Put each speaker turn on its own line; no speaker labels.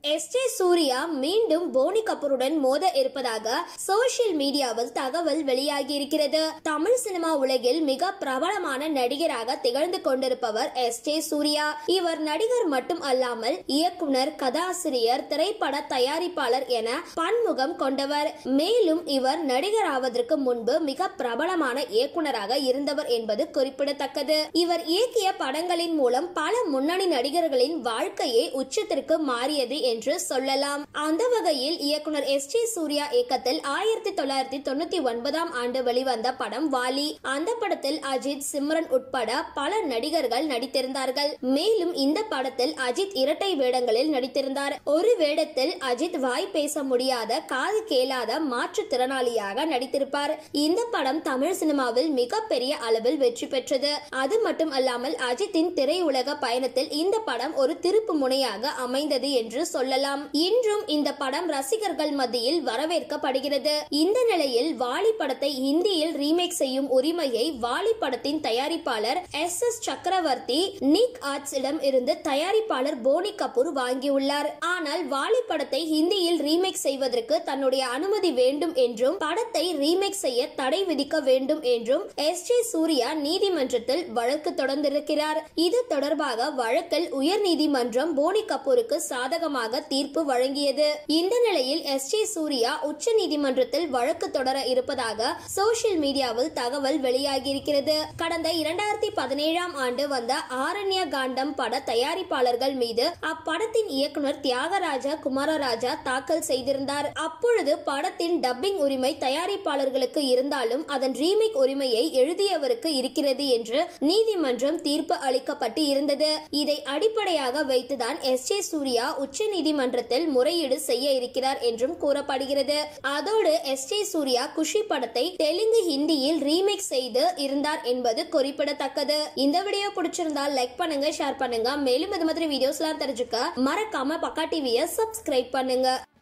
S J Surya மீண்டும் போனி கபூருடன் மோத இருப்பதாக சோசியல் மீடியாவில் தகவல் வெளியாகி இருக்கிறது தமிழ் சினிமா உலகில் மிக பிரபலமான நடிகராக திகழ்ந்து கொண்டிருப்பவர் எஸ் ஜே சூர்யா இவர் நடிகர் மட்டும் அல்லாமல் இயக்குனர் கதாசிரியர் திரைப்பட தயாரிப்பாளர் என பன்முகம் கொண்டவர் மேலும் இவர் நடிகர் ஆவதற்கு முன்பு மிக பிரபலமான இயக்குனராக இருந்தவர் என்பது குறிப்பிடத்தக்கது இவர் இயக்கிய படங்களின் மூலம் பல முன்னணி நடிகர்களின் வாழ்க்கையே உச்சத்திற்கு மாறியது என்று சொல்லலாம் அந்த வகையில் இயக்குனர் எஸ் ஜே சூர்யா இயக்கத்தில் ஆயிரத்தி தொள்ளாயிரத்தி தொண்ணூத்தி ஒன்பதாம் ஆண்டு வெளிவந்த படம் வாலி அந்த படத்தில் அஜித் சிம்ரன் உட்பட பல நடிகர்கள் நடித்திருந்தார்கள் மேலும் இந்த படத்தில் அஜித் இரட்டை வேடங்களில் நடித்திருந்தார் ஒரு வேடத்தில் அஜித் வாய் பேச முடியாத காது கேளாத மாற்றுத்திறனாளியாக நடித்திருப்பார் இந்த படம் தமிழ் சினிமாவில் மிகப்பெரிய அளவில் வெற்றி பெற்றது அது மட்டும் அல்லாமல் அஜித்தின் திரையுலக பயணத்தில் இந்த படம் ஒரு திருப்பு முனையாக அமைந்தது என்று சொல்லலாம் இன்றும் இந்த படம் ரசிகர்கள் மத்தியில் வரவேற்கப்படுகிறது இந்த நிலையில் வாலி படத்தை ஹிந்தியில் ரீமேக் செய்யும் உரிமையை வாலி படத்தின் தயாரிப்பாளர் எஸ் எஸ் சக்கரவர்த்தி நிக் ஆர்ட்ஸிடம் இருந்து தயாரிப்பாளர் போனி கபூர் வாங்கியுள்ளார் ஆனால் வாலி படத்தை ஹிந்தியில் ரீமேக் செய்வதற்கு தன்னுடைய அனுமதி வேண்டும் என்றும் படத்தை ரீமேக் செய்ய தடை விதிக்க வேண்டும் என்றும் எஸ் ஜே சூர்யா நீதிமன்றத்தில் வழக்கு தொடர்ந்திருக்கிறார் இது தொடர்பாக வழக்கில் உயர்நீதிமன்றம் போனி கபூருக்கு சாதகமாக தீர்ப்பு வழங்கியது இந்த நிலையில் எஸ் ஜே சூர்யா உச்ச நீதிமன்றத்தில் வழக்கு தொடர இருப்பதாக சோசியல் மீடியாவில் தகவல் வெளியாகியிருக்கிறது கடந்த இரண்டாயிரத்தி பதினேழாம் ஆண்டு வந்த ஆரண்ய காண்டம் பட தயாரிப்பாளர்கள் மீது அப்படத்தின் இயக்குனர் தியாகராஜா குமாரராஜா தாக்கல் செய்திருந்தார் அப்பொழுது படத்தின் டப்பிங் உரிமை தயாரிப்பாளர்களுக்கு இருந்தாலும் அதன் ரீமேக் உரிமையை எழுதியவருக்கு இருக்கிறது என்று நீதிமன்றம் தீர்ப்பு அளிக்கப்பட்டு இருந்தது இதை அடிப்படையாக வைத்துதான் எஸ் ஜே சூர்யா உச்ச நீதிமன்றத்தில் முறையீடு செய்ய இருக்கிறார் என்றும் கூறப்படுகிறது அதோடு எஸ் ஜே சூர்யா குஷி படத்தை தெலுங்கு ஹிந்தியில் ரீமேக் செய்து இருந்தார் என்பது குறிப்பிடத்தக்கது இந்த வீடியோ பிடிச்சிருந்தால் லைக் பண்ணுங்க ஷேர் பண்ணுங்க மேலும் இது மாதிரி வீடியோஸ்லாம் தெரிஞ்சுக்க மறக்காம பக்கா டிவியை சப்ஸ்கிரைப் பண்ணுங்க